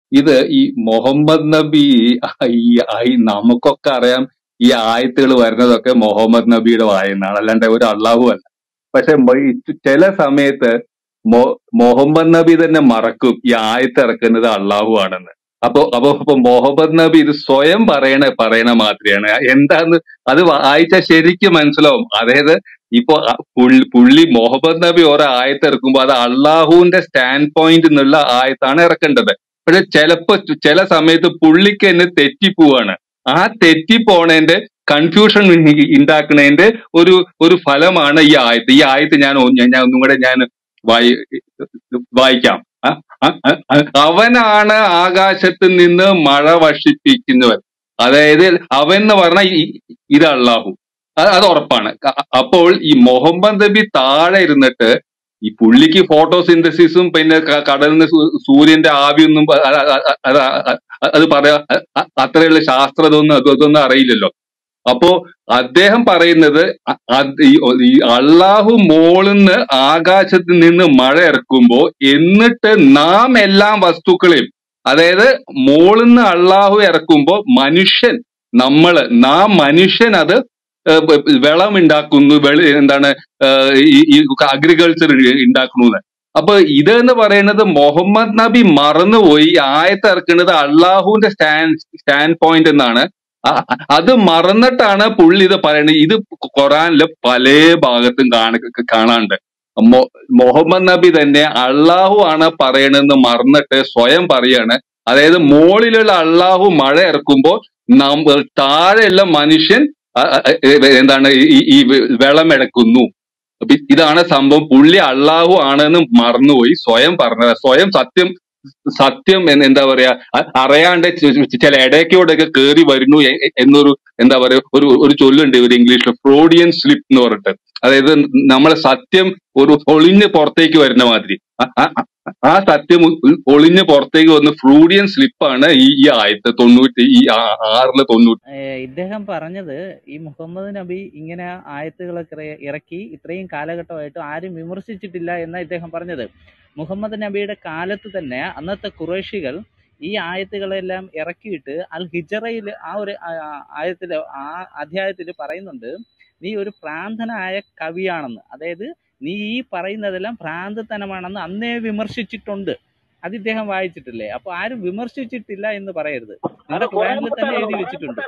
ഇത് ഈ മുഹമ്മദ് നബി ഈ ഈ നമുക്കൊക്കെ അറിയാം ഈ ആയത്തുകൾ വരുന്നതൊക്കെ മുഹമ്മദ് നബിയുടെ വായനാണ് അല്ലാണ്ട് ഒരു അള്ളാഹു അല്ല പക്ഷെ മ- ഈ ചില സമയത്ത് മൊ- മുഹമ്മദ് നബി തന്നെ മറക്കും ഈ ആയത്ത് ഇറക്കുന്നത് അള്ളാഹു ആണെന്ന് അപ്പൊ അപ്പൊ അപ്പൊ മുഹമ്മദ് നബി ഇത് സ്വയം പറയണ പറയണ മാതിരിയാണ് എന്താന്ന് അത് വായിച്ചാൽ ശരിക്കും മനസ്സിലാവും അതായത് ഇപ്പൊ അ- പുള്ളി പുള്ളി മുഹമ്മദ് നബി ഓരോ ആയത്ത് ഇറക്കുമ്പോ അത് അള്ളാഹുവിന്റെ സ്റ്റാൻഡ് പോയിന്റ് എന്നുള്ള ആയത്താണ് ഇറക്കേണ്ടത് പക്ഷെ ചിലപ്പോ ചില സമയത്ത് പുള്ളിക്ക് തന്നെ തെറ്റിപ്പോവാണ് ആ തെറ്റിപ്പോണേന്റെ കൺഫ്യൂഷൻ ഉണ്ടാക്കുന്നതിന്റെ ഒരു ഒരു ഫലമാണ് ഈ ആയത്ത് ഈ ആയത്ത് ഞാൻ ഒ- ഞാൻ ഞാൻ ഒന്നും കൂടെ ഞാൻ വായി വായിക്കാം അ- അ- അ- അ- അവനാണ് ആകാശത്ത് നിന്ന് മഴ വർഷിപ്പിക്കുന്നവൻ അതായത് അവൻ എന്ന് പറഞ്ഞാൽ ഇത് അള്ളാഹു അത് അത് ഉറപ്പാണ് അ- അപ്പോൾ ഈ മുഹമ്മദ് നബി താഴെ ഇരുന്നിട്ട് ഈ പുള്ളിക്ക് ഫോട്ടോസിന്തസിസും പിന്നെ ക- കടലിൽ നിന്ന് സൂ- സൂര്യന്റെ ആവിയൊന്നും പ- അ- അ- അ- അത് അ- അത് പറയാ അ- അ- അത്രയുള്ള ശാസ്ത്രം ഇതൊന്നും അതൊന്നും അറിയില്ലല്ലോ അപ്പോ അദ്ദേഹം പറയുന്നത് അ- അത് ഈ ഈ അള്ളാഹു മോളിന്ന് ആകാശത്ത് നിന്ന് മഴ ഇറക്കുമ്പോ എന്നിട്ട് നാം എല്ലാ വസ്തുക്കളെയും അതായത് മോളിന്ന് അള്ളാഹു ഇറക്കുമ്പോ മനുഷ്യൻ നമ്മള് നാം മനുഷ്യൻ അത് ഏഹ് ബ- വെള്ളം ഉണ്ടാക്കുന്നു വെളി എന്താണ് ഏഹ് ഈ ഈ അഗ്രികൾച്ചർ ഉണ്ടാക്കുന്നു അപ്പൊ ഇത് എന്ന് പറയുന്നത് മുഹമ്മദ് നബി മറന്നുപോയി ഈ ആയത്ത് ഇറക്കുന്നത് അള്ളാഹുവിന്റെ സ്റ്റാൻഡ് സ്റ്റാൻഡ് പോയിന്റ് എന്നാണ് അ- അ- അത് മറന്നിട്ടാണ് പുള്ളി ഇത് പറയുന്നത് ഇത് ഖുറാനില് പല ഭാഗത്തും കാണ കാണാണ്ട് മൊ- മുഹമ്മദ് നബി തന്നെ അള്ളാഹു ആണ് പറയണെന്ന് മറന്നിട്ട് സ്വയം പറയാണ് അതായത് മോളിലുള്ള അള്ളാഹു മഴ ഇറക്കുമ്പോ നമ്മ താഴെയുള്ള മനുഷ്യൻ അ- അ- എ- എന്താണ് ഈ ഈ വെള്ളം ഇടക്കുന്നു അപ്പൊ ഇതാണ് സംഭവം പുള്ളി അള്ളാഹു ആണെന്ന് മറന്നുപോയി സ്വയം പറഞ്ഞത് സ്വയം സത്യം സത്യം എന്ന് എന്താ പറയാ അ- അറിയാണ്ട് ചി- ചി- ചില ഇടയ്ക്കോടൊക്കെ കേറി വരുന്നു എ- എ- എന്നൊരു എന്താ പറയാ ഒരു ഒരു ചൊല്ലുണ്ട് ഒരു ഇംഗ്ലീഷിൽ ഫ്രോഡിയൻ സ്ലിപ്പ് എന്ന് പറഞ്ഞിട്ട് അതായത് നമ്മളെ സത്യം ഒരു ഒളിഞ്ഞ് പുറത്തേക്ക് വരുന്ന മാതിരി അ- അ- അ- ആ സത്യം ഉ- ഒളിഞ്ഞ് പുറത്തേക്ക് വന്ന് ഫ്രൂഡിയൻ സ്ലിപ്പാണ് ഈ ഈ ആയത്ത് തൊണ്ണൂറ്റി ഈ ആ- ആറില് തൊണ്ണൂറ്റി ഏഹ് ഇദ്ദേഹം പറഞ്ഞത് ഈ മുഹമ്മദ് നബി ഇങ്ങനെ ആയത്തുകളൊക്കെ ഇറ- ഇറക്കി ഇത്രയും കാലഘട്ടമായിട്ട് ആരും വിമർശിച്ചിട്ടില്ല എന്നാണ് ഇദ്ദേഹം പറഞ്ഞത് മുഹമ്മദ് നബിയുടെ കാലത്ത് തന്നെ അന്നത്തെ കുറേശികൾ ഈ ആയത്തുകളെല്ലാം ഇറക്കിയിട്ട് അൽ ഹിജറയിൽ ആ ഒരു ആയത്തിൽ ആ അധ്യായത്തിൽ പറയുന്നുണ്ട് നീ ഒരു പ്രാന്തനായ കവിയാണെന്ന് അതായത് നീ ഈ പറയുന്നതെല്ലാം ഭ്രാന്തത്തനമാണെന്ന് അന്നേ വിമർശിച്ചിട്ടുണ്ട് അത് ഇദ്ദേഹം വായിച്ചിട്ടില്ലേ അപ്പൊ ആരും വിമർശിച്ചിട്ടില്ല എന്ന് പറയരുത് അത് നിങ്ങളുടെ ഖുറാനിൽ ഖുറാനകത്ത് തന്നെ തന്നെ എഴുതി ഉണ്ട് വെച്ചിട്ടുണ്ട്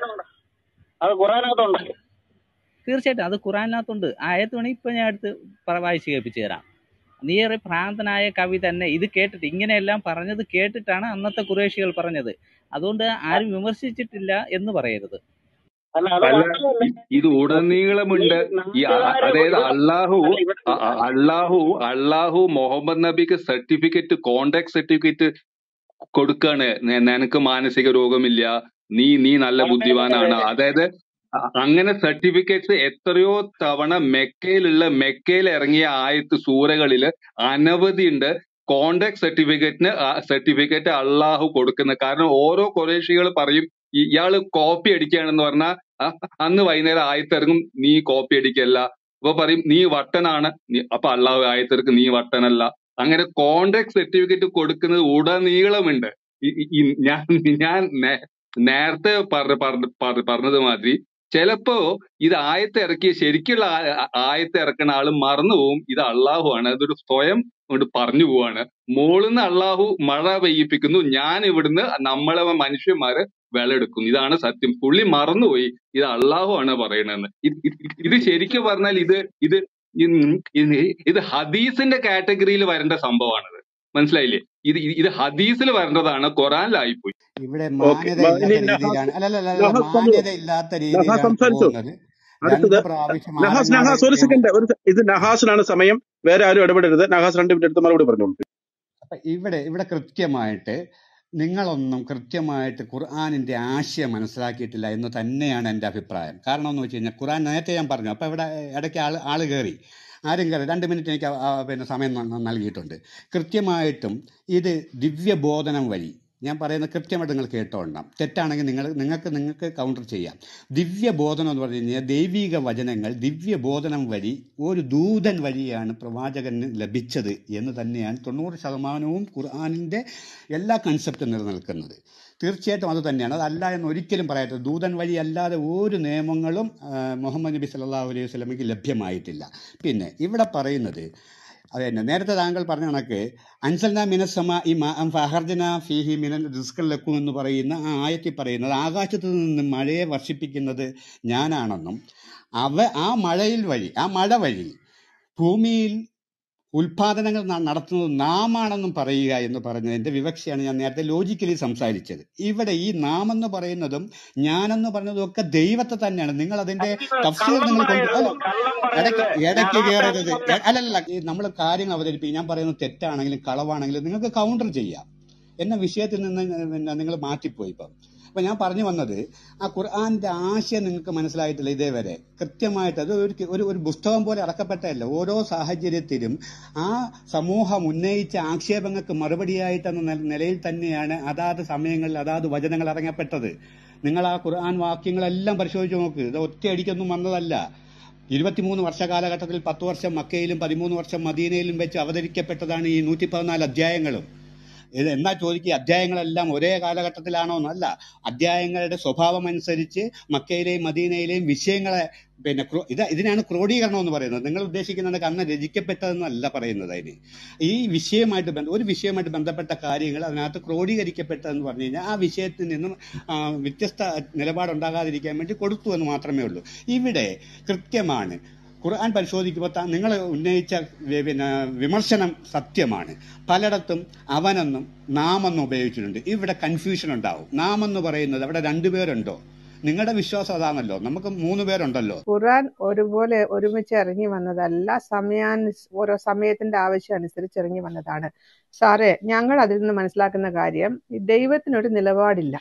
അത് ഖുറാനകത്തുണ്ട് തീർച്ചയായിട്ടും അത് ഖുറാനകത്തുണ്ട് ആയത്ത് വേണമെങ്കിൽ ഇപ്പൊ ഞാൻ എടുത്ത് പറ- വായിച്ച് കേൾപ്പിച്ചു തരാം നീ ഒരു ഭ്രാന്തനായ കവി തന്നെ ഇത് കേട്ടിട്ട് ഇങ്ങനെയെല്ലാം പറഞ്ഞത് കേട്ടിട്ടാണ് അന്നത്തെ കുറേശികൾ പറഞ്ഞത് അതുകൊണ്ട് ആരും വിമർശിച്ചിട്ടില്ല എന്ന് പറയരുത് അല്ല അത് അല്ല മാത്രമല്ല ഇ- ഇത് ഈ ഉടനീളമുണ്ട് ഈ അ- നാട്ടുകാരെ അതായത് ഇവിടെ അള്ളാഹു അല്ല ഇവിടെ അ- അ- അള്ളാഹു അള്ളാഹു മുഹമ്മദ് നബിക്ക് സർട്ടിഫിക്കറ്റ് കോണ്ടാക്ട് സർട്ടിഫിക്കറ്റ് കൊടുക്കാണ് നെ- നിനക്ക് മാനസിക രോഗമില്ല നീ നീ നല്ല അതെ അതെ ബുദ്ധിമാനാണ് അതെ അതായത് അ- അങ്ങനെ സർട്ടിഫിക്കറ്റ്സ് എത്രയോ തവണ മെക്കയിലുള്ള മെക്കയിൽ ഇറങ്ങിയ ആയത്ത് സൂറകളില് അനവധി ഉണ്ട് കോണ്ടാക്ട് സർട്ടിഫിക്കറ്റിന് സർട്ടിഫിക്കറ്റ് അള്ളാഹു കൊടുക്കുന്നത് കാരണം ഓരോ കുറേശികൾ പറയും "ഇ- ഇയാള് കോപ്പി അടിക്കുകയാണെന്ന് പറഞ്ഞാൽ അന്ന് വൈകുന്നേരം ആയത്തിറങ്ങും നീ കോപ്പി അടിക്കല്ല അപ്പൊ പറയും നീ വട്ടനാണ് നീ- അപ്പൊ അള്ളാഹു ആയത്തിറക്കും നീ വട്ടനല്ല അങ്ങനെ കോണ്ടാക്ട് സർട്ടിഫിക്കറ്റ് കൊടുക്കുന്നത് ഉടനീളമുണ്ട് ഈ- ഈ- ഈ ഞാൻ ഞാൻ നേ- നേരത്തെ പറഞ്ഞ പറഞ്ഞ- പറഞ്ഞ- പറഞ്ഞത് മാതിരി ചിലപ്പോ ഇത് ആയത്ത് ഇറക്കിയ ശരിക്കുള്ള ആ- ആ- ആയത്ത് ഇറക്കുന്ന ആള് മറന്നു പോവും ഇത് അള്ളാഹു ആണ് അതൊരു സ്വയം കൊണ്ട് പറഞ്ഞു പോവാണ് മോളിന്ന് അള്ളാഹു മഴ പെയ്യിപ്പിക്കുന്നു ഞാൻ ഇവിടുന്ന് നമ്മളെ മനുഷ്യന്മാരെ വിളയെടുക്കുന്നു ഇതാണ് സത്യം പുള്ളി മറന്നുപോയി ഇത് അള്ളാഹു ആണ് പറയണെന്ന് ഇത് ഇത് ഇത് ശരിക്കും പറഞ്ഞാൽ ഇത് ഇത് ഇത് ഇത് ഹദീസിന്റെ കാറ്റഗറിയിൽ വരേണ്ട സംഭവമാണിത് മനസ്സിലായില്ലേ ഇത് ഇത് ഹദീസിൽ വരേണ്ടതാണ് ഖുറാനിലായിപ്പോയി ഇവിടെ ഓക്കെ മാന്യത ഇനി ഇല്ലാത്ത നഹാസ് രീതിയിലാണ് അല്ല അല്ല അല്ല അല്ല, നഹാസ് പറഞ്ഞു മാന്യത ഇല്ലാത്ത നഹാസ് രീതിയിലാണ് സംസാരിച്ചോ പോകുന്നത് അടുത്തത് രണ്ട് പ്രാവശ്യം നഹാസ് ആലങ്ങാട് നഹാസ് ഒരു എം സെക്കൻഡ് ഒരു സെ- ഇത് നഹാസിനാണ് സമയം വേറെ ആരും ഇടപെടരുത് നഹാസ് രണ്ട് മിനിറ്റ് എടുത്ത് മറുപടി പറഞ്ഞോളൂ അപ്പൊ ഇവിടെ ഇവിടെ കൃത്യമായിട്ട് നിങ്ങളൊന്നും കൃത്യമായിട്ട് ഖുർആാനിന്റെ ആശയം മനസ്സിലാക്കിയിട്ടില്ല എന്ന് തന്നെയാണ് എൻ്റെ അഭിപ്രായം കാരണം എന്ന് വെച്ച് കഴിഞ്ഞാൽ ഖുർആൻ നേരത്തെ ഞാൻ പറഞ്ഞു അപ്പോൾ ഇവിടെ ഇടയ്ക്ക് ആൾ ആൾ കയറി ആരും കയറി രണ്ട് മിനിറ്റ് എനിക്ക് ആ- ആ പിന്നെ സമയം ന- നൽകിയിട്ടുണ്ട് കൃത്യമായിട്ടും ഇത് ദിവ്യബോധനം വഴി ഞാൻ പറയുന്നത് കൃത്യമായിട്ട് നിങ്ങൾ കേട്ടോളണം തെറ്റാണെങ്കിൽ നിങ്ങൾ നിങ്ങൾക്ക് നിങ്ങൾക്ക് കൗണ്ടർ ചെയ്യാം ദിവ്യബോധനം എന്ന് പറഞ്ഞു കഴിഞ്ഞാൽ ദൈവിക വചനങ്ങൾ ദിവ്യബോധനം വഴി ഒരു ദൂതൻ വഴിയാണ് പ്രവാചകന് ലഭിച്ചത് എന്ന് തന്നെയാണ് തൊണ്ണൂറ് ശതമാനവും ഖുർആാനിൻ്റെ എല്ലാ കൺസെപ്റ്റും നിലനിൽക്കുന്നത് തീർച്ചയായിട്ടും അത് തന്നെയാണ് അതല്ല എന്ന് ഒരിക്കലും പറയരുത് ദൂതൻ വഴി അല്ലാതെ ഒരു നിയമങ്ങളും ആ, മുഹമ്മദ് നബി സല്ലല്ലാഹു അലൈഹി വസല്ലമയ്ക്ക് ലഭ്യമായിട്ടില്ല പിന്നെ ഇവിടെ പറയുന്നത് അത് തന്നെ നേരത്തെ താങ്കൾ പറഞ്ഞ കണക്ക് അൻസൽന മിനസമ ഈ ഫഹർജന ഫിഹി മിനൻ റിസ്കൽ ലക്കും എന്ന് പറയുന്ന ആ ആയത്തിൽ പറയുന്നത് ആകാശത്ത് നിന്ന് മഴയെ വർഷിപ്പിക്കുന്നത് ഞാനാണെന്നും അവ ആ മഴയിൽ വഴി ആ മഴ വഴി ഭൂമിയിൽ ഉൽപാദനങ്ങൾ ന- നടത്തുന്നത് നാമാണെന്നും പറയുക എന്ന് പറഞ്ഞതിന്റെ വിവക്ഷയാണ് ഞാൻ നേരത്തെ ലോജിക്കലി സംസാരിച്ചത് ഇവിടെ ഈ നാം എന്ന് പറയുന്നതും ഞാനെന്ന് പറയുന്നതും ഒക്കെ ദൈവത്തെ തന്നെയാണ് നിങ്ങൾ അതിന്റെ തഫ്സീർ കള്ളം നിങ്ങൾ കൊണ്ട് പറയരുത് അല്ല കള്ളം ഇടയ്ക്ക് പറയരുത് ഇടയ്ക്ക് ഞാൻ കയറരുത് പറഞ്ഞ എ- അല്ലല്ല നമ്മൾ കാര്യങ്ങൾ അവതരിപ്പിക്കും ഞാൻ പറയുന്നത് തെറ്റാണെങ്കിലും കളവാണെങ്കിലും നിങ്ങൾക്ക് കൗണ്ടർ ചെയ്യാം എന്ന വിഷയത്തിൽ നിന്ന് പിന്നെ നിങ്ങൾ മാറ്റിപ്പോയി ഇപ്പം അപ്പൊ ഞാൻ പറഞ്ഞു വന്നത് ആ ഖുർആന്റെ ആശയം നിങ്ങൾക്ക് മനസ്സിലായിട്ടില്ല ഇതേവരെ കൃത്യമായിട്ട് അത് ഒരു ഒരു ഒരു പുസ്തകം പോലെ ഇറക്കപ്പെട്ടതല്ല ഓരോ സാഹചര്യത്തിലും ആ സമൂഹം ഉന്നയിച്ച ആക്ഷേപങ്ങൾക്ക് മറുപടിയായിട്ടെന്ന നി- നിലയിൽ തന്നെയാണ് അതാത് സമയങ്ങളിൽ അതാത് വചനങ്ങൾ ഇറങ്ങപ്പെട്ടത് നിങ്ങൾ ആ ഖുർആൻ വാക്യങ്ങളെല്ലാം പരിശോധിച്ച് നോക്ക് ഇത് ഒറ്റയടിക്കൊന്നും വന്നതല്ല ഇരുപത്തിമൂന്ന് വർഷ കാലഘട്ടത്തിൽ പത്ത് വർഷം മക്കയിലും പതിമൂന്ന് വർഷം മദീനയിലും വെച്ച് അവതരിക്കപ്പെട്ടതാണ് ഈ നൂറ്റി പതിനാല് അധ്യായങ്ങളും ഇത് എന്നാ ചോദിക്കുക അധ്യായങ്ങളെല്ലാം ഒരേ കാലഘട്ടത്തിലാണോ എന്നല്ല അധ്യായങ്ങളുടെ സ്വഭാവം അനുസരിച്ച് മക്കയിലെയും മദീനയിലെയും വിഷയങ്ങളെ പിന്നെ ക്രോ- ഇത് ഇതിനാണ് ക്രോഡീകരണം എന്ന് പറയുന്നത് നിങ്ങൾ ഉദ്ദേശിക്കുന്നത് അന്ന് രചിക്കപ്പെട്ടതെന്നല്ല പറയുന്നത് അതിന് ഈ വിഷയമായിട്ട് ബന്ധ ഒരു വിഷയമായിട്ട് ബന്ധപ്പെട്ട കാര്യങ്ങൾ അതിനകത്ത് ക്രോഡീകരിക്കപ്പെട്ടതെന്ന് പറഞ്ഞു കഴിഞ്ഞാൽ ആ വിഷയത്തിൽ നിന്നും ആ, വ്യത്യസ്ത നിലപാടുണ്ടാകാതിരിക്കാൻ വേണ്ടി കൊടുത്തു എന്ന് മാത്രമേ ഉള്ളൂ ഇവിടെ കൃത്യമാണ് ഖുർആൻ പരിശോധിക്കുമ്പോൾ താ- നിങ്ങൾ ഉന്നയിച്ച വി- പിന്നെ വിമർശനം സത്യമാണ് പലയിടത്തും അവനെന്നും നാമെന്നും ഉപയോഗിച്ചിട്ടുണ്ട് ഇവിടെ കൺഫ്യൂഷൻ ഉണ്ടാവും നാമെന്ന് പറയുന്നത് അവിടെ രണ്ടുപേരുണ്ടോ നിങ്ങളുടെ വിശ്വാസം അതാണല്ലോ നമുക്ക് മൂന്ന് പേരുണ്ടല്ലോ ഖുർആൻ ഒരുപോലെ ഒരുമിച്ച് ഇറങ്ങി വന്നതല്ല സമയാനു ഓരോ സമയത്തിന്റെ ആവശ്യം അനുസരിച്ച് ഇറങ്ങി വന്നതാണ് സാറേ ഞങ്ങൾ അതിൽ നിന്ന് മനസ്സിലാക്കുന്ന കാര്യം ഈ ദൈവത്തിനൊരു നിലപാടില്ല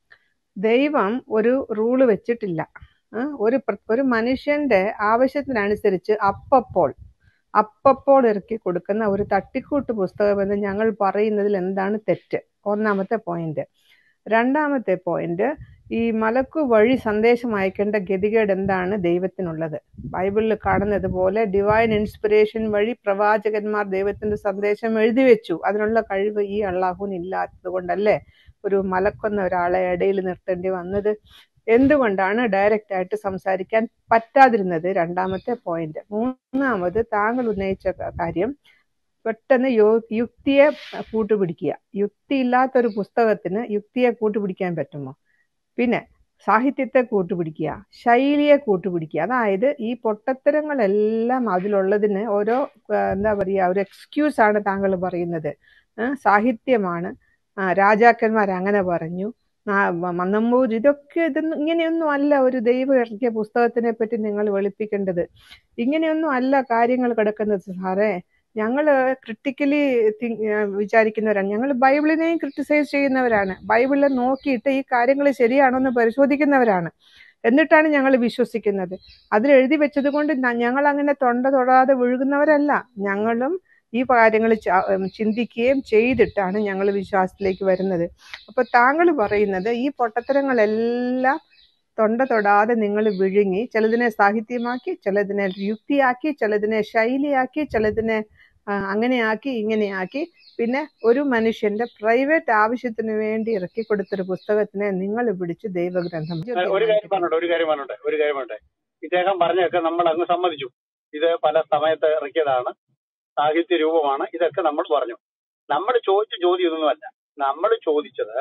ദൈവം ഒരു റൂള് വെച്ചിട്ടില്ല ആ, ഒരു പ്ര- ഒരു മനുഷ്യന്റെ ആവശ്യത്തിനനുസരിച്ച് അപ്പപ്പോൾ അപ്പപ്പോൾ ഇറക്കി കൊടുക്കുന്ന ഒരു തട്ടിക്കൂട്ട് പുസ്തകമെന്ന് ഞങ്ങൾ പറയുന്നതിൽ എന്താണ് തെറ്റ് ഒന്നാമത്തെ പോയിന്റ് രണ്ടാമത്തെ പോയിന്റ് ഈ മലക്കു വഴി സന്ദേശം അയക്കേണ്ട ഗതികേട് എന്താണ് ദൈവത്തിനുള്ളത് ബൈബിളിൽ കാണുന്നത് പോലെ ഡിവൈൻ ഇൻസ്പിറേഷൻ വഴി പ്രവാചകന്മാർ ദൈവത്തിന്റെ സന്ദേശം എഴുതി വെച്ചു അതിനുള്ള കഴിവ് ഈ അള്ളാഹുവിന് ഇല്ലാത്തത് കൊണ്ടല്ലേ ഒരു മലക്കൊന്ന ഒരാളെ ഇടയിൽ നിർത്തേണ്ടി വന്നത് എന്തുകൊണ്ടാണ് ഡയറക്റ്റ് ആയിട്ട് സംസാരിക്കാൻ പറ്റാതിരുന്നത് രണ്ടാമത്തെ പോയിന്റ് മൂന്നാമത് താങ്കൾ ഉന്നയിച്ച ക- കാര്യം പെട്ടെന്ന് യോ- യുക്തിയെ കൂട്ടുപിടിക്കുക യുക്തി ഇല്ലാത്ത ഒരു പുസ്തകത്തിന് യുക്തിയെ കൂട്ടുപിടിക്കാൻ പറ്റുമോ പിന്നെ സാഹിത്യത്തെ കൂട്ടുപിടിക്കുക ശൈലിയെ കൂട്ടുപിടിക്കുക അതായത് ഈ പൊട്ടത്തരങ്ങളെല്ലാം അതിലുള്ളതിന് ഓരോ ആ, എന്താ പറയുക ഒരു എക്സ്ക്യൂസ് ആണ് താങ്കൾ പറയുന്നത് ആ, സാഹിത്യമാണ് ആ, രാജാക്കന്മാർ അങ്ങനെ പറഞ്ഞു ആ, മ- മന്നമ്പൂർ ഇതൊക്കെ ഇതൊന്നും ഇങ്ങനെയൊന്നും അല്ല ഒരു ദൈവം ഇറക്കിയ പുസ്തകത്തിനെ പറ്റി നിങ്ങൾ വെളുപ്പിക്കേണ്ടത് ഇങ്ങനെയൊന്നും അല്ല കാര്യങ്ങൾ കിടക്കുന്നത് സാറേ ഞങ്ങൾ ക്രിട്ടിക്കലി വിചാരിക്കുന്നവരാണ് ഞങ്ങൾ ബൈബിളിനെയും ക്രിട്ടിസൈസ് ചെയ്യുന്നവരാണ് ബൈബിളിൽ നോക്കിയിട്ട് ഈ കാര്യങ്ങൾ ശരിയാണോ എന്ന് പരിശോധിക്കുന്നവരാണ് എന്നിട്ടാണ് ഞങ്ങൾ വിശ്വസിക്കുന്നത് അതിൽ എഴുതി വെച്ചത് കൊണ്ട് ഞങ്ങൾ അങ്ങനെ തൊണ്ട തൊടാതെ വിഴുകുന്നവരല്ല ഞങ്ങളും ഈ കാര്യങ്ങൾ ചിന്തിക്കുകയും ചെയ്തിട്ടാണ് ഞങ്ങൾ വിശ്വാസത്തിലേക്ക് വരുന്നത് അപ്പൊ താങ്കൾ പറയുന്നത് ഈ പൊട്ടത്തരങ്ങളെല്ലാം തൊണ്ട തൊടാതെ നിങ്ങൾ വിഴുങ്ങി ചിലതിനെ സാഹിത്യമാക്കി ചിലതിനെ യുക്തിയാക്കി ചിലതിനെ ശൈലിയാക്കി ചിലതിനെ ആ, അങ്ങനെയാക്കി ഇങ്ങനെയാക്കി പിന്നെ ഒരു മനുഷ്യന്റെ പ്രൈവറ്റ് ആവശ്യത്തിന് വേണ്ടി ഇറക്കി കൊടുത്തൊരു പുസ്തകത്തിനെ നിങ്ങൾ പിടിച്ച് ദൈവഗ്രന്ഥം ഒരു കാര്യം പറഞ്ഞോട്ടെ ഒരു കാര്യം പറഞ്ഞോട്ടെ ഒരു കാര്യം പറഞ്ഞോട്ടെ ഇദ്ദേഹം പറഞ്ഞതൊക്കെ നമ്മൾ അങ്ങ് സമ്മതിച്ചു ഇത് പല സമയത്ത് ഇറക്കിയതാണ് സാഹിത്യ രൂപമാണ് ഇതൊക്കെ നമ്മൾ പറഞ്ഞു നമ്മൾ ചോദിച്ച ചോദ്യം ഇതൊന്നുമല്ല നമ്മൾ ചോദിച്ചത്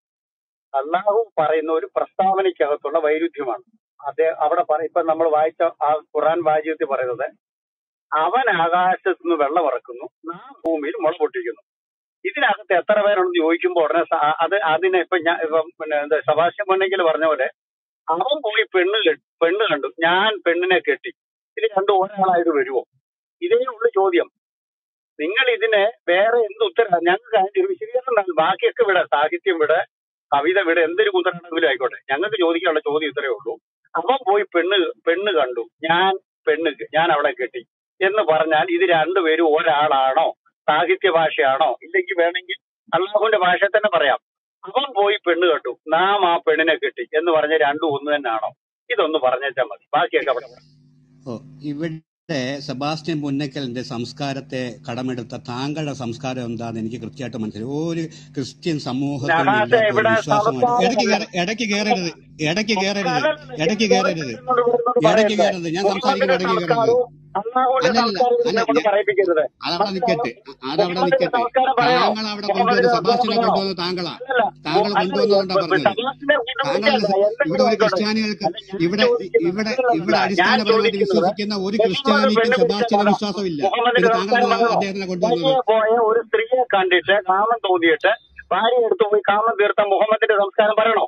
അള്ളാഹു പറയുന്ന ഒരു പ്രസ്താവനയ്ക്കകത്തുള്ള വൈരുദ്ധ്യമാണ് അതേ അവിടെ പറ ഇപ്പൊ നമ്മൾ വായിച്ച ആ ഖുറാൻ വാചകത്തിൽ പറയുന്നത് അവൻ ആകാശത്ത് നിന്ന് വെള്ളം ഇറക്കുന്നു നാം ഭൂമിയിൽ മുള പൊട്ടിക്കുന്നു ഇതിനകത്ത് എത്ര പേരുണ്ടെന്ന് ചോദിക്കുമ്പോൾ ഉടനെ സ- അത് അതിനെ ഇപ്പൊ ഞാൻ ഇപ്പം പിന്നെ എന്താ സഭാഷ്യം പൊന്നെങ്കിൽ പറഞ്ഞ പോലെ അവൻ പോയി പെണ്ണ് കെ- പെണ്ണ് കണ്ടു ഞാൻ പെണ്ണിനെ കെട്ടി ഇത് രണ്ടും ഒരാളായിട്ട് വരുമോ ഇതേ ഉള്ളു ചോദ്യം നിങ്ങൾ ഇതിനെ വേറെ എന്ത് ഉത്തരം ഞങ്ങൾക്ക് അതിന്റെ ഒരു വിശദീകരണം നൽകും ബാക്കിയൊക്കെ വിട സാഹിത്യം വിട കവിത വിട എന്തൊരു കുത്തരണമെങ്കിലും ആയിക്കോട്ടെ ഞങ്ങൾക്ക് ചോദിക്കാനുള്ള ചോദ്യം ഇത്രയേ ഉള്ളൂ അവൻ പോയി പെണ്ണ് പെണ്ണ് കണ്ടു ഞാൻ പെണ്ണ് കെ- ഞാൻ അവളെ കെട്ടി എന്ന് പറഞ്ഞാൽ ഇത് രണ്ടുപേരും ഒരാളാണോ സാഹിത്യ ഭാഷയാണോ ഇല്ലെങ്കിൽ വേണമെങ്കിൽ അള്ളാഹുവിന്റെ ഭാഷ തന്നെ പറയാം അവൻ പോയി പെണ്ണ് കെട്ടു നാം ആ പെണ്ണിനെ കെട്ടി എന്ന് പറഞ്ഞ രണ്ടും ഒന്ന് തന്നെയാണോ ഇതൊന്ന് പറഞ്ഞേച്ചാൽ മതി ബാക്കിയൊക്കെ അവിടെ വിടാം. ഓ ഇവിടെ സെബാസ്റ്റ്യൻ പുന്നക്കലിന്റെ സംസ്കാരത്തെ കടമെടുത്ത താങ്കളുടെ സംസ്കാരം എന്താണെന്ന് എനിക്ക് കൃത്യമായിട്ട് മനസ്സിലായി ഒരു ക്രിസ്ത്യൻ സമൂഹത്തിൽ നഹാസ ഇല്ലാത്ത ഒരു ഇവിടെ വിശ്വാസമായിട്ട് ഇടയ്ക്ക് സംസ്കാരമല്ല കയറ- ഇടയ്ക്ക് കയറരുത് ഇടയ്ക്ക് കയറരുത് അല്ലല്ല ഇടയ്ക്ക് നിങ്ങൾ കയറരുത് വരുന്നത് വരുന്നത് ഇടയ്ക്ക് പറയട്ടെ കയറരുത് ഞാൻ സംസാരിക്കുമ്പോൾ മുഹമ്മദിന്റെ ഇടയ്ക്ക് കയറരുത് സംസ്കാരവും അള്ളാഹുവിന്റെ അല്ലല്ല സംസ്കാരവും അല്ല ഇതിനെ കൊണ്ട് ഞാൻ പറയിപ്പിക്കരുത് അതവിടെ മനസ്സിലായോ നിൽക്കട്ടെ അതവിടെ മുഹമ്മദിന്റെ നിൽക്കട്ടെ സംസ്കാരം പറയണോ താങ്കൾ അവിടെ കൊണ്ടുവന്ന് മുഹമ്മദിന്റെ സംസ്കാരം സെബാസ്റ്റിനെ പറയണോ കൊണ്ടുവന്നത് താങ്കളാ അല്ലല്ല താങ്കൾ മു- അല്ല കൊണ്ടുവന്നതുകൊണ്ടാ പറഞ്ഞത് സബാസിനെ താങ്കൾ കൂട്ടുപിടിക്കല്ല ഇവിടെ എന്തെങ്കിലും ഒരു ആയിക്കോട്ടെ ക്രിസ്ത്യാനികൾക്ക് അല്ല ഞാൻ ഇവിടെ ചോദിക്കുന്നത് ഇവിടെ അങ്ങനെയല്ല ഇവിടെ ഞാൻ അടിസ്ഥാനപരമായിട്ട് ചോദിക്കുന്നത് വിശ്വസിക്കുന്ന ഒരു മുഹമ്മദ് ക്രിസ്ത്യാനിക്കും പെണ്ണ് പിടിച്ച സെബാസ്റ്റ്യന് കഥ വിശ്വാസമില്ല മുഹമ്മദിന്റെ പിന്നെ താങ്കൾ സംസ്കാരം എന്തിനാ പറയണോ അദ്ദേഹത്തിനെ കൊണ്ടുവന്നത് വഴിയെ പോയ ഒരു സ്ത്രീയെ കണ്ടിട്ട് കാമം തോന്നിയിട്ട് ഭാര്യ എടുത്തു പോയി കാമം തീർത്ത മുഹമ്മദിന്റെ സംസ്കാരം പറയണോ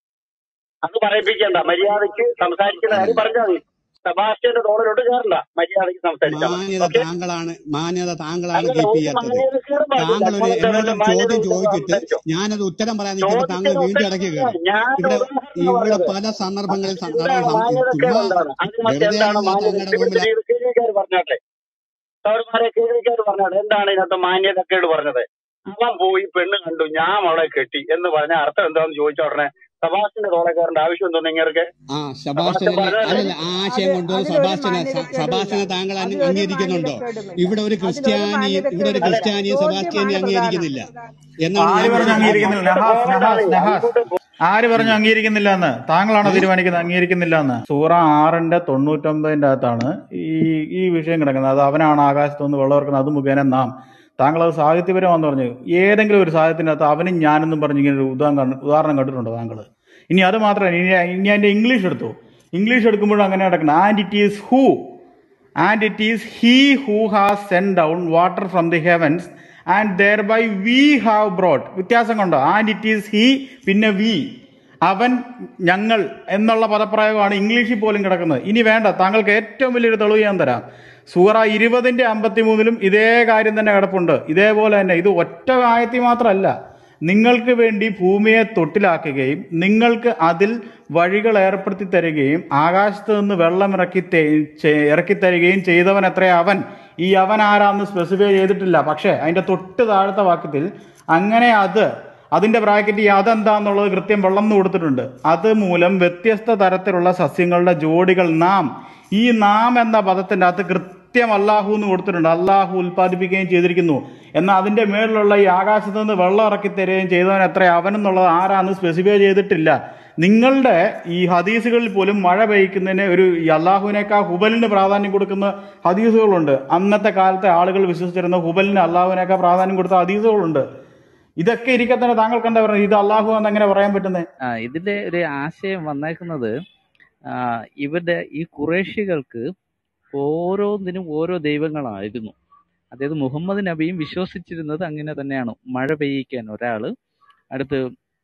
അത് പറയിപ്പിക്കണ്ട മര്യാദയ്ക്ക് സംസാരിക്കുന്ന അല്ലല്ല കാര്യം പറഞ്ഞാൽ മതി സെബാസ്റ്റ്യന്റെ തോളിലോട്ട് കയറണ്ട മര്യാദയ്ക്ക് സംസാരിച്ചാൽ മതി മാന്യത ഓക്കെ താങ്കളാണ് മാന്യത താങ്കളാണ് അല്ലല്ല കീപ്പ് ഒരു ചെയ്യാത്തത് മാന്യത കയറും പാടില്ല താങ്കൾ ഒരു അങ്ങനത്തെ എന്നോട് വല്ല മാന്യത ചോദ്യം ഉണ്ടെങ്കിൽ ചോദിച്ചിട്ട് സംസാരിച്ചോ ഞാനത് ഉത്തരം പറയാൻ നിൽക്കുമ്പോൾ താങ്കൾ ചോദിക്കുന്ന വീണ്ടും ഇടയ്ക്ക് ഉത്തരവില്ല കയറും ഞാൻ ഇവിടെ ഉദാഹരണം ഇവിടെ പറഞ്ഞത് പല സന്ദർഭങ്ങളിൽ സ- എന്താണ് സം- ചുമ്മാ മാന്യതക്കേട് എന്താണ് അതിനകത്ത് വെറുതെ എന്താണ് അല്ല മാന്യത താങ്കളുടെ ഇവിടെ റൂമിൽ കേൾവിക്കാർ പറഞ്ഞാട്ടെ സൗരന്മാരെ കേൾവിക്കാർ പറഞ്ഞാട്ടെ എന്താണ് ഇതിനകത്ത് മാന്യതക്കേട് പറഞ്ഞത് അവൻ പോയി പെണ്ണ് കണ്ടു ഞാൻ അവളെ കെട്ടി എന്ന് പറഞ്ഞ അർത്ഥം എന്താന്ന് ചോദിച്ച ഉടനെ സഭാസിന്റെ തോളെ കയറേണ്ട ആവശ്യം എന്തോന്ന് ഇങ്ങനെ ആ സഭാഷൻ സബാസ്റ്റ്യനിലെ പറഞ്ഞതല്ലേ അല്ലല്ല ആശയം അത് കൊണ്ടുവന്ന് അതിലൊരു സബാസ്റ്റ്യനെ സ- മാന്യതക്കേടുമില്ല സബാസ്റ്റ്യനെ താങ്കൾ അംഗീ- അതിലൊരു അംഗീകരിക്കുന്നുണ്ടോ മാന്യതക്കേടുമില്ല ഇവിടെ ഒരു അതിലൊരു ക്രിസ്ത്യാനിയും ഇവിടെ ഒരു മാന്യതക്കേടുമില്ല അല്ല ക്രിസ്ത്യാനിയും സെബാസ്റ്റ്യനെ ചോദ്യമാണ് പ്രധാനം അംഗീകരിക്കുന്നില്ല എന്നാണ് ആര് ഞാൻ പറഞ്ഞു അങ്ങോട്ട് അംഗീകരിക്കുന്നില്ല മനസ്സിലാക്കുന്നത് നഹാസ് പോകണ്ടാണ് നഹാസ് നഹാസ് അങ്ങോട്ട് പോ- ആര് പറഞ്ഞു ഉം. അംഗീകരിക്കുന്നില്ല എന്ന് താങ്കളാണോ ഏ തീരുമാനിക്കുന്നത് അംഗീകരിക്കുന്നില്ല എന്ന് സൂറ ആറിന്റെ തൊണ്ണൂറ്റൊമ്പതിന്റെ അകത്താണ് ഈ ഈ വിഷയം കിടക്കുന്നത് അത് അവനാണ് ആകാശത്ത് നിന്ന് വെള്ളം ഇറക്കുന്നത് അത് മുഖേന നാം താങ്കൾ അത് സാഹിത്യപരമാണെന്ന് പറഞ്ഞു ഏതെങ്കിലും ഒരു സാഹിത്യത്തിൻ്റെ അകത്ത് അവനും ഞാനെന്നും പറഞ്ഞ് ഇങ്ങനെ ഒരു ഉദാഹരണം കണ്ട്- ഉദാഹരണം കണ്ടിട്ടുണ്ടോ താങ്കൾ ഇനി അത് മാത്രമല്ല ഇനി ഇനി അതിന്റെ ഇംഗ്ലീഷ് എടുത്തു ഇംഗ്ലീഷ് എടുക്കുമ്പോഴും അങ്ങനെ നടക്കണം and it is who and it is he who has send down water from the heavens and thereby we have brought വ്യത്യാസം കണ്ടോ ആൻഡ് ഇറ്റ് ഈസ് ഹീ പിന്നെ വി അവൻ ഞങ്ങൾ എന്നുള്ള പദപ്രയോഗമാണ് ഇംഗ്ലീഷിൽ പോലും കിടക്കുന്നത് ഇനി വേണ്ട താങ്കൾക്ക് ഏറ്റവും വലിയൊരു തെളിവ് ഞാൻ തരാം സൂറ ഇരുപതിന്റെ അമ്പത്തി മൂന്നിലും ഇതേ കാര്യം തന്നെ കിടപ്പുണ്ട് ഇതേപോലെ തന്നെ ഇത് ഒറ്റ ആയത്തിൽ മാത്രമല്ല നിങ്ങൾക്ക് വേണ്ടി ഭൂമിയെ തൊട്ടിലാക്കുകയും നിങ്ങൾക്ക് അതിൽ വഴികൾ ഏർപ്പെടുത്തി തരികയും ആകാശത്ത് നിന്ന് വെള്ളം ഇറക്കി തെ- ചെ- ഇറക്കി തരികയും ചെയ്തവൻ എത്രയാ അവൻ ഈ അവൻ ആരാന്ന് സ്പെസിഫൈ ചെയ്തിട്ടില്ല പക്ഷേ അതിന്റെ തൊട്ട് താഴത്തെ വാക്യത്തിൽ അങ്ങനെ അത് അതിന്റെ ബ്രാക്കറ്റ് ഈ അതെന്താന്നുള്ളത് കൃത്യം വെള്ളം എന്ന് കൊടുത്തിട്ടുണ്ട് അത് മൂലം വ്യത്യസ്ത തരത്തിലുള്ള സസ്യങ്ങളുടെ ജോഡികൾ നാം ഈ നാം എന്ന പദത്തിന്റെ അകത്ത് കൃത്യം അല്ലാഹു എന്ന് കൊടുത്തിട്ടുണ്ട് അല്ലാഹു ഉൽപ്പാദിപ്പിക്കുകയും ചെയ്തിരിക്കുന്നു എന്നാൽ അതിന്റെ മേളിലുള്ള ഈ ആകാശത്ത് നിന്ന് വെള്ളം ഇറക്കി തരികയും ചെയ്തവൻ എത്ര അവനെന്നുള്ളത് ആരാന്ന് സ്പെസിഫൈ ചെയ്തിട്ടില്ല നിങ്ങളുടെ ഈ ഹദീസുകളിൽ പോലും മഴ പെയ്യ്ക്കുന്നതിന് ഒരു ഈ അള്ളാഹുവിനേക്കാൾ ഹുബലിന് പ്രാധാന്യം കൊടുക്കുന്ന ഹദീസുകളുണ്ട് അന്നത്തെ കാലത്തെ ആളുകൾ വിശ്വസിച്ചിരുന്ന ഹുബലിന് അള്ളാഹുവിനേക്കാൾ പ്രാധാന്യം കൊടുത്ത ഹദീസുകളുണ്ട് ഇതൊക്കെ ഇരിക്കെ തന്നെ താങ്കൾക്ക് എന്താ പറയുന്നത് ഇത് അള്ളാഹു എന്ന് എങ്ങനെ പറയാൻ പറ്റുന്നത് ആ, ഇതിന്റെ ഒരു ആശയം വന്നേക്കുന്നത് ആ, ഇവരുടെ ഈ കുറേശികൾക്ക് ഓരോന്നിനും ഓരോ ദൈവങ്ങളായിരുന്നു അതായത് മുഹമ്മദ് നബിയും വിശ്വസിച്ചിരുന്നത് അങ്ങനെ തന്നെയാണ് മഴ പെയ്യിക്കാൻ ഒരാള് അടുത്ത്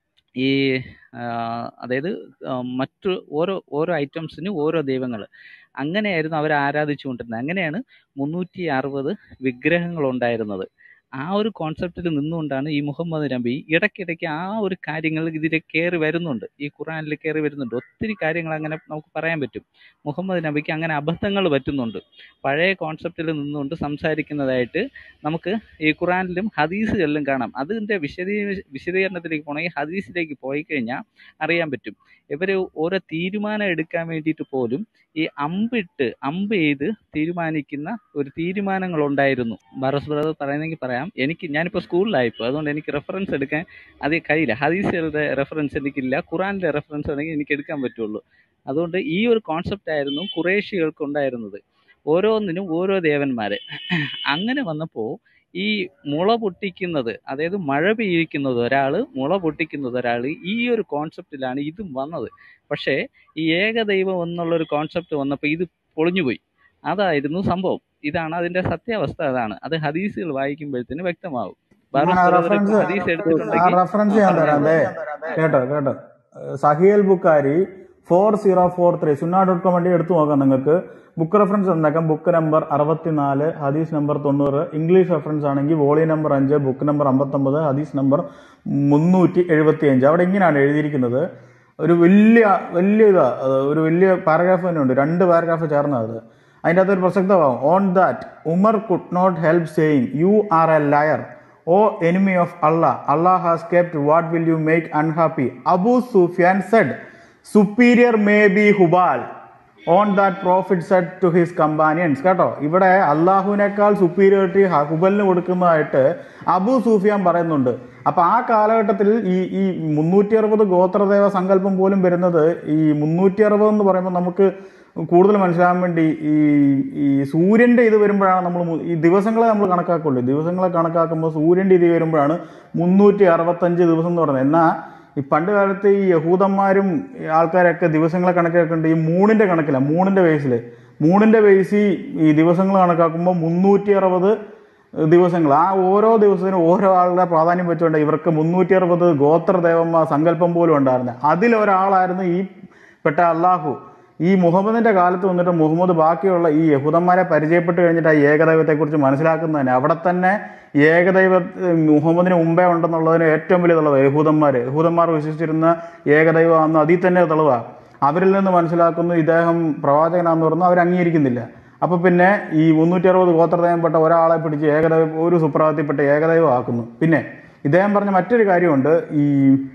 ഈ ആ, അതായത് ആ, മറ്റു ഓരോ ഓരോ ഐറ്റംസിന് ഓരോ ദൈവങ്ങൾ അങ്ങനെയായിരുന്നു അവർ ആരാധിച്ചുകൊണ്ടിരുന്നത് അങ്ങനെയാണ് മുന്നൂറ്റി അറുപത് വിഗ്രഹങ്ങൾ ഉണ്ടായിരുന്നത് ആ ഒരു കോൺസെപ്റ്റിൽ നിന്നുകൊണ്ടാണ് ഈ മുഹമ്മദ് നബി ഇടയ്ക്കിടയ്ക്ക് ആ ഒരു കാര്യങ്ങൾ ഇതിൽ കയറി വരുന്നുണ്ട് ഈ ഖുറാനിൽ കയറി വരുന്നുണ്ട് ഒത്തിരി കാര്യങ്ങൾ അങ്ങനെ നമുക്ക് പറയാൻ പറ്റും മുഹമ്മദ് നബിക്ക് അങ്ങനെ അബദ്ധങ്ങൾ പറ്റുന്നുണ്ട് പഴയ കോൺസെപ്റ്റിൽ നിന്നുകൊണ്ട് സംസാരിക്കുന്നതായിട്ട് നമുക്ക് ഈ ഖുറാനിലും ഹദീസുകളിലും കാണാം അതിൻ്റെ വിശദീ വിശദീകരണത്തിലേക്ക് പോകണമെങ്കിൽ ഹദീസിലേക്ക് പോയി കഴിഞ്ഞാൽ അറിയാൻ പറ്റും ഇവർ ഓരോ തീരുമാനം എടുക്കാൻ വേണ്ടിയിട്ട് പോലും ഈ അമ്പിട്ട് അമ്പ് ചെയ്ത് തീരുമാനിക്കുന്ന ഒരു തീരുമാനങ്ങൾ ഉണ്ടായിരുന്നു ബറസ് ബ്രദർ പറയുന്നെങ്കിൽ പറയാം എനിക്ക് ഞാനിപ്പോൾ സ്കൂളിലായിപ്പോൾ അതുകൊണ്ട് എനിക്ക് റെഫറൻസ് എടുക്കാൻ അത് കഴിയില്ല ഹദീസുകളുടെ റെഫറൻസ് എനിക്കില്ല ഖുറാനിലെ റെഫറൻസ് ആണെങ്കിൽ എനിക്ക് എടുക്കാൻ പറ്റുള്ളൂ അതുകൊണ്ട് ഈ ഒരു കോൺസെപ്റ്റ് ആയിരുന്നു കുറേശികൾക്ക് ഉണ്ടായിരുന്നത് ഓരോന്നിനും ഓരോ ദേവന്മാര് അങ്ങനെ വന്നപ്പോൾ ഈ മുള പൊട്ടിക്കുന്നത് അതായത് മഴ പെയ്യിക്കുന്നത് ഒരാള് മുള പൊട്ടിക്കുന്നത് ഒരാള് ഈ ഒരു കോൺസെപ്റ്റിലാണ് ഇതും വന്നത് പക്ഷേ ഈ ഏകദൈവം എന്നുള്ള ഒരു കോൺസെപ്റ്റ് വന്നപ്പോൾ ഇത് പൊളിഞ്ഞുപോയി അതായിരുന്നു സംഭവം ഇതാണ് അതിന്റെ സത്യാവസ്ഥ അതാണ് അത് ഹദീസുകൾ വായിക്കുമ്പോഴത്തേന് വ്യക്തമാവും ഞാൻ ബാറൂസ് ആ ബ്രദർ റെഫറൻസ് ഹദീസ് ആ എടുത്തിട്ടുണ്ടെങ്കിൽ റെഫറൻസ് ആ ഞാൻ പറഞ്ഞോളൂ തരാം ദേ കേട്ടോ കേട്ടോ Sahih Bukhari four zero four three sunnah dot com വണ്ടി എടുത്തു നോക്കാം നിങ്ങൾക്ക് ബുക്ക് റെഫറൻസ് തന്നേക്കാം ബുക്ക് നമ്പർ അറുപത്തിനാല് ഹദീസ് നമ്പർ തൊണ്ണൂറ് ഇംഗ്ലീഷ് റെഫറൻസ് ആണെങ്കിൽ വോളിയം നമ്പർ അഞ്ച് ബുക്ക് നമ്പർ അമ്പത്തൊമ്പത് ഹദീസ് നമ്പർ മുന്നൂറ്റി എഴുപത്തി അഞ്ച് അവിടെ ഇങ്ങനെയാണ് എഴുതിയിരിക്കുന്നത് ഒരു വലിയ വലിയ ഇതാ അത് ഒരു വലിയ പാരഗ്രാഫ് തന്നെ ഉണ്ട് രണ്ട് പാരഗ്രാഫ് ചേർന്ന അത് അതിൻ്റെ അകത്ത് ഒരു പ്രസക്തമാവും on that Umar could not help saying you are a liar O enemy of Allah Allah has kept what will you make unhappy Abu Sufyan said superior may be Hubal on that prophet said to his companions കേട്ടോ ഇവിടെ അള്ളാഹുവിനേക്കാൾ superiority ഹുബലിന് കൊടുക്കുന്നതായിട്ട് Abu Sufyan പറയുന്നുണ്ട് അപ്പൊ ആ കാലഘട്ടത്തിൽ ഈ ഈ മുന്നൂറ്റി അറുപത് ഗോത്രദേവ സങ്കല്പം പോലും വരുന്നത് ഈ മുന്നൂറ്റി അറുപത് എന്ന് പറയുമ്പോൾ നമുക്ക് കൂടുതൽ മനസ്സിലാകാൻ വേണ്ടി ഈ ഈ സൂര്യന്റെ ഇത് വരുമ്പോഴാണ് നമ്മൾ ഈ ദിവസങ്ങളെ നമ്മൾ കണക്കാക്കുള്ളൂ ദിവസങ്ങളെ കണക്കാക്കുമ്പോൾ സൂര്യന്റെ ഇത് വരുമ്പോഴാണ് മുന്നൂറ്റി അറുപത്തഞ്ച് ദിവസം എന്ന് പറയുന്നത് എന്നാൽ ഈ പണ്ട് കാലത്ത് ഈ യഹൂദന്മാരും ഈ ആൾക്കാരൊക്കെ ദിവസങ്ങളെ കണക്കാക്കുന്നുണ്ട് ഈ മൂണിന്റെ കണക്കില്ല മൂണിന്റെ ബേസിൽ മൂണിന്റെ ബേസിൽ ഈ ദിവസങ്ങൾ കണക്കാക്കുമ്പോൾ മുന്നൂറ്റി അറുപത് ദിവസങ്ങൾ ആ ഓരോ ദിവസത്തിനും ഓരോ ആളുടെ പ്രാധാന്യം വെച്ചുകൊണ്ട് ഇവർക്ക് മുന്നൂറ്റി അറുപത് ഗോത്രദേവന്മാർ സങ്കല്പം പോലും ഉണ്ടായിരുന്നത് അതിലൊരാളായിരുന്നു ഈ പെട്ട അള്ളാഹു ഈ മുഹമ്മദിന്റെ കാലത്ത് വന്നിട്ട് മുഹമ്മദ് ബാക്കിയുള്ള ഈ യഹൂദന്മാരെ പരിചയപ്പെട്ട് കഴിഞ്ഞിട്ട് ആ ഏകദൈവത്തെക്കുറിച്ച് മനസ്സിലാക്കുന്നതിന് അവിടെ തന്നെ ഏകദൈവ മുഹമ്മദിന് മുമ്പേ ഉണ്ടെന്നുള്ളതിന് ഏറ്റവും വലിയ തെളിവ് യഹൂദന്മാർ യഹൂദന്മാർ വിശ്വസിച്ചിരുന്ന ഏകദൈവം അന്ന് അതിൽ തന്നെ തെളിവാ അവരിൽ നിന്ന് മനസ്സിലാക്കുന്നു ഇദ്ദേഹം പ്രവാചകനാന്ന് പറഞ്ഞു അവർ അംഗീകരിക്കുന്നില്ല അപ്പൊ പിന്നെ ഈ മുന്നൂറ്റി അറുപത് ഗോത്രദൈവപ്പെട്ട ഒരാളെ പിടിച്ച് ഏകദൈവ ഒരു സുപ്രഭാതത്തിൽപ്പെട്ട ഏകദൈവം ആക്കുന്നു പിന്നെ ഇദ്ദേഹം പറഞ്ഞ മറ്റൊരു കാര്യമുണ്ട് ഈ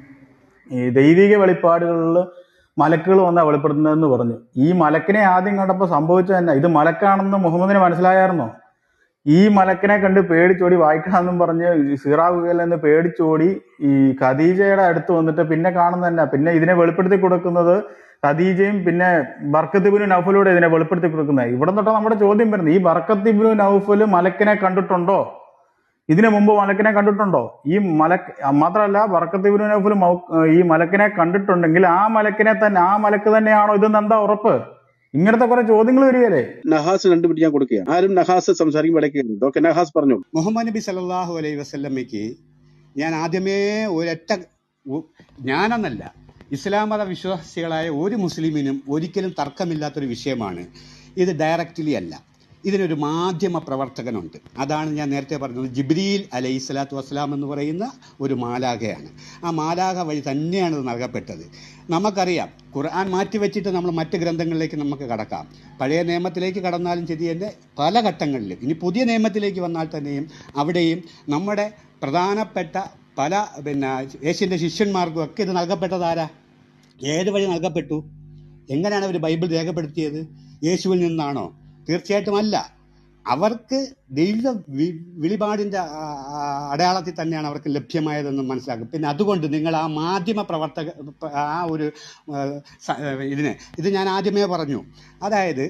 ഈ ദൈവിക വെളിപ്പാടുകളിൽ മലക്കുകൾ വന്നാ വെളിപ്പെടുത്തുന്നതെന്ന് പറഞ്ഞു ഈ മലക്കിനെ ആദ്യം കണ്ടപ്പോൾ സംഭവിച്ചത് തന്നെ ഇത് മലക്കാണെന്ന് മുഹമ്മദിന് മനസ്സിലായായിരുന്നോ ഈ മലക്കിനെ കണ്ട് പേടിച്ചോടി വായിക്കണമെന്നും പറഞ്ഞ് സീറാ ഗുഹയിൽ നിന്ന് പേടിച്ചോടി ഈ ഖദീജയുടെ അടുത്ത് വന്നിട്ട് പിന്നെ കാണുന്ന തന്നെ പിന്നെ ഇതിനെ വെളിപ്പെടുത്തി കൊടുക്കുന്നത് ഖദീജയും പിന്നെ ബർക്കത്തിബിനു നൗഫലൂടെ ഇതിനെ വെളിപ്പെടുത്തി കൊടുക്കുന്നത് ഇവിടെ തൊട്ടാ നമ്മുടെ ചോദ്യം വരുന്നത് ഈ ബർക്കത്തിബിനു നൗഫൽ മലക്കിനെ കണ്ടിട്ടുണ്ടോ ഇതിനു മുമ്പ് മലക്കിനെ കണ്ടിട്ടുണ്ടോ ഈ മലക്ക് മാത്രമല്ല ബർക്കത്തിബിനു നൗഫൽ മൗ- ഈ മലക്കിനെ കണ്ടിട്ടുണ്ടെങ്കിൽ ആ മലക്കിനെ തന്നെ ആ മലക്ക് തന്നെയാണോ ഇതെന്ന് എന്താ ഉറപ്പ് ഇങ്ങനത്തെ കുറെ ചോദ്യങ്ങൾ വരികയല്ലേ നഹാസ് രണ്ട് മിനിറ്റ് ഞാൻ കൊടുക്കുകയാണ് ആരും നഹാസ് സംസാരിക്കുമ്പോൾ ഇടയ്ക്ക് കയറരുത്. ഓക്കെ നഹാസ് പറഞ്ഞോളൂ മുഹമ്മദ് നബി സല്ലല്ലാഹു അലൈഹി വസല്ലമയ്ക്ക് ഞാൻ ആദ്യമേ ഒരൊറ്റ ഉ- ഞാനെന്നല്ല ഇസ്ലാം മത വിശ്വാസികളായ ഒരു മുസ്ലിമിനും ഒരിക്കലും തർക്കമില്ലാത്തൊരു വിഷയമാണ് ഇത് ഡയറക്റ്റ്ലി അല്ല ഇതിനൊരു മാധ്യമ പ്രവർത്തകനുണ്ട് അതാണ് ഞാൻ നേരത്തെ പറഞ്ഞത് ജിബ്രീൽ അലൈഹി സ്വലാത്തു വസ്സലാം എന്ന് പറയുന്ന ഒരു മാലാഖയാണ് ആ മാലാഖ വഴി തന്നെയാണ് ഇത് നൽകപ്പെട്ടത് നമുക്കറിയാം ഖുർആൻ മാറ്റിവെച്ചിട്ട് നമ്മൾ മറ്റ് ഗ്രന്ഥങ്ങളിലേക്ക് നമുക്ക് കടക്കാം പഴയ നിയമത്തിലേക്ക് കടന്നാലും ശരി തന്നെ പല ഘട്ടങ്ങളിലും ഇനി പുതിയ നിയമത്തിലേക്ക് വന്നാൽ തന്നെയും അവിടെയും നമ്മുടെ പ്രധാനപ്പെട്ട പല പിന്നെ യേശുവിൻ്റെ ശിഷ്യന്മാർക്കും ഒക്കെ ഇത് നൽകപ്പെട്ടത് ആരാ ഏത് വഴി നൽകപ്പെട്ടു എങ്ങനെയാണ് അവർ ബൈബിൾ രേഖപ്പെടുത്തിയത് യേശുവിൽ നിന്നാണോ തീർച്ചയായിട്ടും അല്ല അവർക്ക് ദൈവ വി- വെളിപാടിന്റെ ആ, ആ, അടയാളത്തിൽ തന്നെയാണ് അവർക്ക് ലഭ്യമായതെന്ന് മനസ്സിലാക്കും പിന്നെ അതുകൊണ്ട് നിങ്ങൾ ആ മാധ്യമ പ്രവർത്തക ആ ഒരു ആ, സ- ഇതിനെ ഇത് ഞാൻ ആദ്യമേ പറഞ്ഞു അതായത്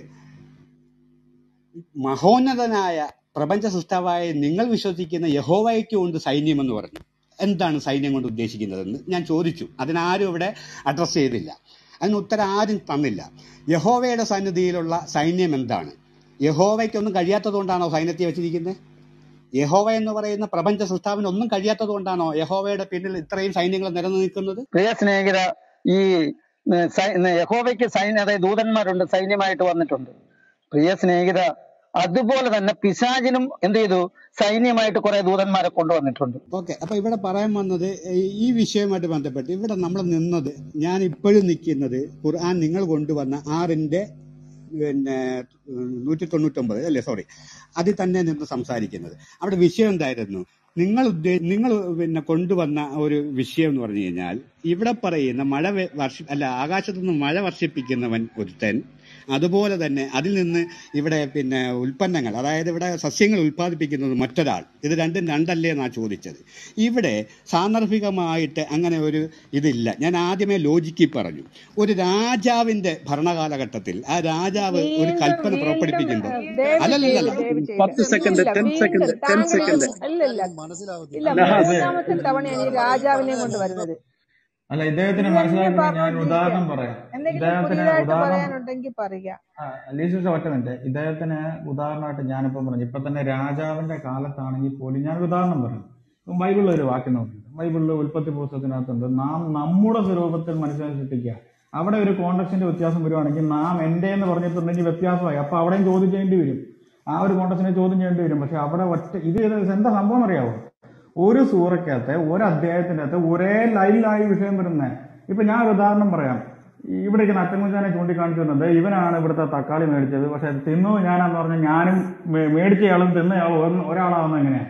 മഹോന്നതനായ പ്രപഞ്ച സൃഷ്ടാവായ നിങ്ങൾ വിശ്വസിക്കുന്ന യഹോവയ്ക്ക് കൊണ്ട് സൈന്യമെന്ന് പറഞ്ഞു എന്താണ് സൈന്യം കൊണ്ട് ഉദ്ദേശിക്കുന്നതെന്ന് ഞാൻ ചോദിച്ചു അതിനാരും ഇവിടെ അഡ്രസ്സ് ചെയ്തില്ല അതിന് ഉത്തരം ആരും തന്നില്ല യഹോവയുടെ സന്നിധിയിലുള്ള സൈന്യം എന്താണ് യഹോവയ്ക്കൊന്നും കഴിയാത്തത് കൊണ്ടാണോ സൈന്യത്തെ വെച്ചിരിക്കുന്നത് യഹോവ എന്ന് പറയുന്ന പ്രപഞ്ച സൃഷ്ടാവിന് ഒന്നും കഴിയാത്തത് കൊണ്ടാണോ യഹോവയുടെ പിന്നിൽ ഇത്രയും സൈന്യങ്ങൾ നിലനിൽക്കുന്നത് പ്രിയ സ്നേഹിത ഈ ഏർ, സൈ- ഏർ, യഹോവയ്ക്ക് സൈന്യ അതായത് ദൂതന്മാരുണ്ട് സൈന്യമായിട്ട് വന്നിട്ടുണ്ട് പ്രിയ സ്നേഹിത അതുപോലെ തന്നെ പിശാചിനും എന്ത് ചെയ്തു സൈന്യമായിട്ട് കുറെ ദൂതന്മാരെ കൊണ്ടുവന്നിട്ടുണ്ട് ഓക്കെ അപ്പൊ ഇവിടെ പറയാൻ വന്നത് ഈ ഈ വിഷയവുമായിട്ട് ബന്ധപ്പെട്ട് ഇവിടെ നമ്മൾ നിന്നത് ഞാൻ ഇപ്പോഴും നിൽക്കുന്നത് ഖുർആൻ നിങ്ങൾ കൊണ്ടുവന്ന ആറിന്റെ പിന്നെ നൂറ്റി തൊണ്ണൂറ്റൊമ്പത് അല്ലേ സോറി അതിൽ തന്നെ നിന്ന് സംസാരിക്കുന്നത് അവിടെ വിഷയം എന്തായിരുന്നു നിങ്ങൾ ഉദ്ദേ നിങ്ങൾ പിന്നെ കൊണ്ടുവന്ന ഒരു വിഷയം എന്ന് പറഞ്ഞു കഴിഞ്ഞാൽ ഇവിടെ പറയുന്ന മഴ വെ- വർഷ അല്ല ആകാശത്തു നിന്ന് മഴ വർഷിപ്പിക്കുന്നവൻ ഒരുത്തൻ അതുപോലെ തന്നെ അതിൽ നിന്ന് ഇവിടെ പിന്നെ ഉൽപ്പന്നങ്ങൾ അതായത് ഇവിടെ സസ്യങ്ങൾ ഉൽപ്പാദിപ്പിക്കുന്നത് മറ്റൊരാൾ ഇത് രണ്ടും രണ്ടല്ലേ എന്നാണ് ചോദിച്ചത് ഇവിടെ സാന്ദർഭികമായിട്ട് അങ്ങനെ ഒരു ഇതില്ല ഞാൻ ആദ്യമേ ലോജിക്കി പറഞ്ഞു ഒരു രാജാവിന്റെ ഭരണകാലഘട്ടത്തിൽ ആ രാജാവ് ഒരു വീണ്ടും കൽപ്പന വീണ്ടും പുറപ്പെടുപ്പിക്കുമ്പോൾ ദയവ് ചെയ്ത് അല്ലല്ലല്ല ദയവ് ചെയ്ത് പത്ത് സെക്കൻഡ് ഇല്ല ടെൻ വീണ്ടും സെക്കൻഡ് ടെൻ താങ്കൾ സെക്കൻഡ് ഇല്ല ഇല്ല ഇല്ല നഹാസ് മൂന്നാമത്തെ തവണയാണ് ഈ രാജാവിനെ കൊണ്ട് വരുന്നത് അല്ല ഇദ്ദേഹത്തിന് ഇത് തന്നെ മനസ്സിലാക്കുന്ന ഞാൻ ഒരു പറഞ്ഞുകൊണ്ടിരിക്കുക ഉദാഹരണം പറയാം എന്തെങ്കിലും ഇദ്ദേഹത്തിന് പുതിയതായിട്ട് ഉദാഹരണം പറയാനുണ്ടെങ്കിൽ പറയുക ലീസസ് ഒറ്റ മിനിറ്റ് ഇദ്ദേഹത്തിന് ഉദാഹരണമായിട്ട് ഞാനിപ്പം പറഞ്ഞു ഇപ്പൊ തന്നെ രാജാവിന്റെ കാലത്താണെങ്കിൽ പോലും ഞാൻ ഉദാഹരണം പറയും ഇപ്പം ബൈബിളിൽ ഒരു വാക്യം നോക്കിയിട്ട് ബൈബിളിൽ ഉൽപ്പത്തി പുസ്തകത്തിനകത്തുണ്ട് നാം നമ്മുടെ സ്വരൂപത്തിൽ മനുഷ്യനെ സൃഷ്ടിക്കുക അവിടെ ഒരു കോണ്ടക്സിന്റെ വ്യത്യാസം വരുവാണെങ്കിൽ നാം എന്റെ എന്ന് പറഞ്ഞിട്ടുണ്ടെങ്കിൽ വ്യത്യാസമായി അപ്പൊ അവിടെയും ചോദ്യം ചെയ്യേണ്ടി വരും ആ ഒരു കോണ്ടക്സിനെ ചോദ്യം ചെയ്യേണ്ടി വരും പക്ഷെ അവിടെ ഒറ്റ ഇത് ഇത് എന്താ സംഭവം അറിയാവോ ഒരു സൂറക്കകത്ത് ഒരു അധ്യായത്തിന്റെ അകത്ത് ഒരേ ലൈനിലായി വിഷയം വരുന്നത് ഇപ്പൊ ഞാൻ ഒരു ഉദാഹരണം പറയാം ഇവിടേക്ക് നറ്റമുച്ചാനെ ചൂണ്ടിക്കാണിച്ചു വന്നത് ഇവനാണ് ഇവിടുത്തെ തക്കാളി മേടിച്ചത് പക്ഷെ തിന്നത് ഞാനാന്ന് പറഞ്ഞാൽ ഞാനും മേ- മേടിച്ചയാളും തിന്നയാളും ഒന്ന് ഒരാളാവുന്ന എങ്ങനെയാ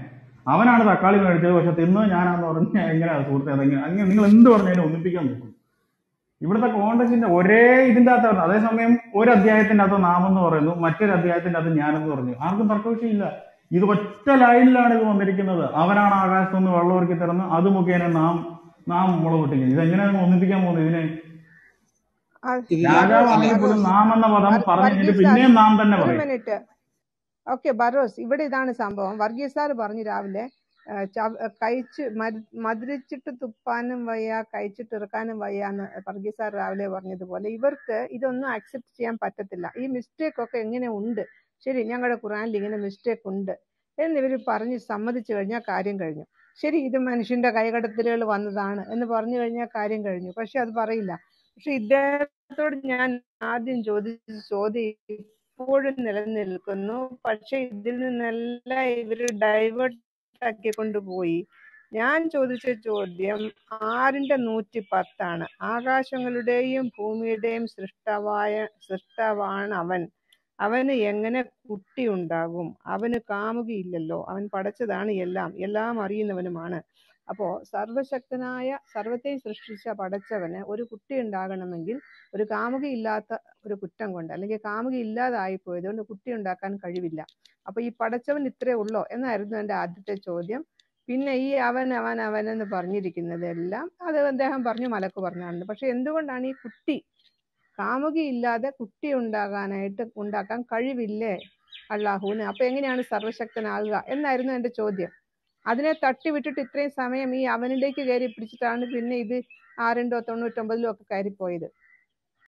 അവനാണ് തക്കാളി മേടിച്ചത് പക്ഷെ തിന്നത് ഞാനാന്ന് പറഞ്ഞാൽ എങ്ങനെയാ സുഹൃത്തെ അതെങ്ങനെ അങ്ങനെ നിങ്ങൾ എന്ത് പറഞ്ഞാലും ഒന്നിപ്പിക്കാൻ നോക്കും ഇവിടുത്തെ കോണ്ടക്റ്റിന്റെ ഒരേ ഇതിന്റെ അകത്ത് പറഞ്ഞു അതേസമയം ഒരു അധ്യായത്തിന്റെ അകത്ത് നാം എന്ന് പറയുന്നു മറ്റൊരു അധ്യായത്തിന്റെ അകത്ത് ഞാനെന്ന് പറഞ്ഞു ആർക്കും തർക്കവിഷയമില്ല ഇത് ഒറ്റ ലൈനിലാണ് ഇത് വന്നിരിക്കുന്നത് അവനാണ് ആകാശത്തുനിന്ന് വെള്ളം ഒരുക്കി തരുന്നത് അത് മുഖേന നാം നാം മുള പൊട്ടിക്കുന്നത് ഇതെങ്ങനെയാണ് ഒന്നിപ്പിക്കാൻ പോകുന്നത് ഇതിനെ ആ, ഇത് രാജാവാണെങ്കിൽ ബറോസ് പോലും ബറോസ് നാം എന്ന പദം വർ- പറഞ്ഞു കഴിഞ്ഞിട്ട് വർഗീസ് സാർ പിന്നെയും നാം തന്നെ ഒരു പറയും മിനിറ്റ് ഓക്കെ ബറോസ് ഇവിടെ ഇതാണ് സംഭവം വർഗീസ് സാർ പറഞ്ഞു രാവിലെ ആ, ചവ- കഴിച്ച് മരു- മധുരിച്ചിട്ട് തുപ്പാനും വയ്യ കഴിച്ചിട്ട് ഇറക്കാനും വയ്യ എന്ന് വർഗീസ് സാർ രാവിലെ പറഞ്ഞതുപോലെ ഇവർക്ക് ഇതൊന്നും അക്സെപ്റ്റ് ചെയ്യാൻ പറ്റത്തില്ല ഈ മിസ്റ്റേക്ക് ഒക്കെ എങ്ങനെ ഉണ്ട് ശരി ഞങ്ങളുടെ ഖുറാനിൽ ഇങ്ങനെ മിസ്റ്റേക്ക് ഉണ്ട് എന്ന് ഇവർ പറഞ്ഞ് സമ്മതിച്ചു കഴിഞ്ഞാൽ കാര്യം കഴിഞ്ഞു ശരി ഇത് മനുഷ്യന്റെ കൈകടത്തലുകൾ വന്നതാണ് എന്ന് പറഞ്ഞു കഴിഞ്ഞാൽ കാര്യം കഴിഞ്ഞു പക്ഷെ അത് പറയില്ല പക്ഷെ ഇദ്ദേഹത്തോട് ഞാൻ ആദ്യം ചോദിച്ച ചോദ്യം ഇപ്പോഴും നിലനിൽക്കുന്നു പക്ഷെ ഇതിൽ നിന്നെല്ലാം ഇവര് ഡൈവേർട്ട് ആക്കിക്കൊണ്ടുപോയി ഞാൻ ചോദിച്ച ചോദ്യം ആറിന്റെ നൂറ്റി പത്താണ് ആകാശങ്ങളുടെയും ഭൂമിയുടെയും സൃഷ്ടാവായ സൃഷ്ടാവാണ് അവൻ അവന് എങ്ങനെ കുട്ടി ഉണ്ടാകും അവന് കാമുകിയില്ലല്ലോ അവൻ പടച്ചതാണ് എല്ലാം എല്ലാം അറിയുന്നവനുമാണ് അപ്പോ സർവശക്തനായ സർവത്തെ സൃഷ്ടിച്ച പടച്ചവന് ഒരു കുട്ടി ഉണ്ടാകണമെങ്കിൽ ഒരു കാമുകി ഇല്ലാത്ത ഒരു കുറ്റം കൊണ്ട് അല്ലെങ്കിൽ കാമുകി ഇല്ലാതായി പോയത് കൊണ്ട് കുട്ടി ഉണ്ടാക്കാൻ കഴിവില്ല അപ്പൊ ഈ പടച്ചവൻ ഇത്രേ ഉള്ളോ എന്നായിരുന്നു എൻ്റെ ആദ്യത്തെ ചോദ്യം പിന്നെ ഈ അവൻ അവൻ അവൻ എന്ന് പറഞ്ഞിരിക്കുന്നതെല്ലാം അത് അദ്ദേഹം പറഞ്ഞു മലക്ക് പറഞ്ഞാണ് പക്ഷെ എന്തുകൊണ്ടാണ് ഈ കുട്ടി കാമുകി ഇല്ലാതെ കുട്ടി ഉണ്ടാകാനായിട്ട് ഉണ്ടാക്കാൻ കഴിവില്ലേ അള്ളാഹുവിന് അപ്പൊ എങ്ങനെയാണ് സർവശക്തനാകുക എന്നായിരുന്നു എൻ്റെ ചോദ്യം അതിനെ തട്ടിവിട്ടിട്ട് ഇത്രയും സമയം ഈ അവനിലേക്ക് കയറി പിടിച്ചിട്ടാണ് പിന്നെ ഇത് ആറിൻ്റോ തൊണ്ണൂറ്റൊമ്പതിലോ ഒക്കെ കയറിപ്പോയത്